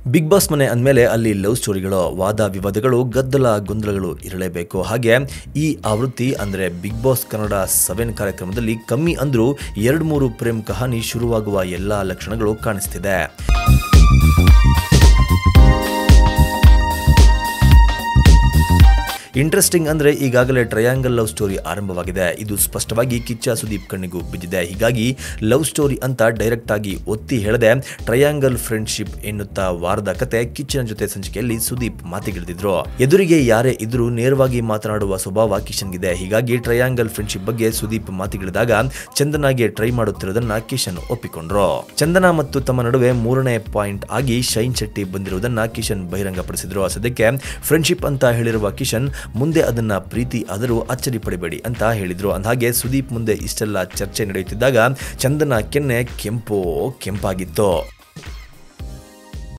big boss ಮನೆ ಅಂದಮೇಲೆ ಅಲ್ಲಿ ಲವ್ ಸ್ಟೋರಿಗಳು ವಾದ ವಿವಾದಗಳು ಗದ್ದಲ ಗೊಂದಲಗಳು ಇರಲೇಬೇಕು ಹಾಗೆ ಈ ಆವೃತ್ತಿ ಅಂದರೆ ಬಿಗ್ ಬಾಸ್ ಕನ್ನಡ ಸೆವೆನ್ ಕಾರ್ಯಕ್ರಮದಲ್ಲಿ ಕಮ್ಮಿ ಅಂದ್ರೂ ಎರಡು ಮೂರು ಪ್ರೇಮ್ ಕಹಾನಿ ಶುರುವಾಗುವ ಎಲ್ಲ ಲಕ್ಷಣಗಳು ಕಾಣಿಸ್ತಿದೆ ಇಂಟ್ರೆಸ್ಟಿಂಗ್ ಅಂದ್ರೆ ಈಗಾಗಲೇ ಟ್ರಯಾಂಗಲ್ ಲವ್ ಸ್ಟೋರಿ ಆರಂಭವಾಗಿದೆ ಇದು ಸ್ಪಷ್ಟವಾಗಿ ಕಿಚ್ಚ ಸುದೀಪ್ ಕಣ್ಣಿಗೂ ಬಿದ್ದಿದೆ ಹೀಗಾಗಿ ಲವ್ ಸ್ಟೋರಿ ಅಂತ ಡೈರೆಕ್ಟ್ ಆಗಿ ಒತ್ತಿ ಹೇಳದೆ ಟ್ರಯಾಂಗಲ್ ಫ್ರೆಂಡ್ಶಿಪ್ ಎನ್ನುತ್ತಾ ವಾರದ ಕತೆ ಕಿಚ್ಚನ ಜೊತೆ ಸಂಚಿಕೆಯಲ್ಲಿ ಸುದೀಪ್ ಮಾತಿಗಿಳಿದಿದ್ರು ಎದುರಿಗೆ ಯಾರೇ ಇದ್ರೂ ನೇರವಾಗಿ ಮಾತನಾಡುವ ಸ್ವಭಾವ ಕಿಶನ್ಗಿದೆ ಹೀಗಾಗಿ ಟ್ರಯಾಂಗಲ್ ಫ್ರೆಂಡ್ಶಿಪ್ ಬಗ್ಗೆ ಸುದೀಪ್ ಮಾತಿಗಿಳಿದಾಗ ಚಂದನಾಗೆ ಟ್ರೈ ಮಾಡುತ್ತಿರುವುದನ್ನ ಕಿಶನ್ ಒಪ್ಪಿಕೊಂಡ್ರು ಚಂದನ ಮತ್ತು ತಮ್ಮ ನಡುವೆ ಮೂರನೇ ಪಾಯಿಂಟ್ ಆಗಿ ಶೈನ್ ಶೆಟ್ಟಿ ಬಂದಿರುವುದನ್ನ ಕಿಶನ್ ಬಹಿರಂಗಪಡಿಸಿದ್ರು ಸದ್ಯಕ್ಕೆ ಫ್ರೆಂಡ್ಶಿಪ್ ಅಂತ ಹೇಳಿರುವ ಕಿಶನ್ ಮುಂದೆ ಅದನ್ನ ಪ್ರೀತಿ ಆದರೂ ಅಚ್ಚರಿ ಪಡಿಬೇಡಿ ಅಂತ ಹೇಳಿದ್ರು ಅಂದಹಾಗೆ ಸುದೀಪ್ ಮುಂದೆ ಇಷ್ಟೆಲ್ಲ ಚರ್ಚೆ ನಡೆಯುತ್ತಿದ್ದಾಗ ಚಂದನ ಕೆನ್ನೆ ಕೆಂಪು ಕೆಂಪಾಗಿತ್ತು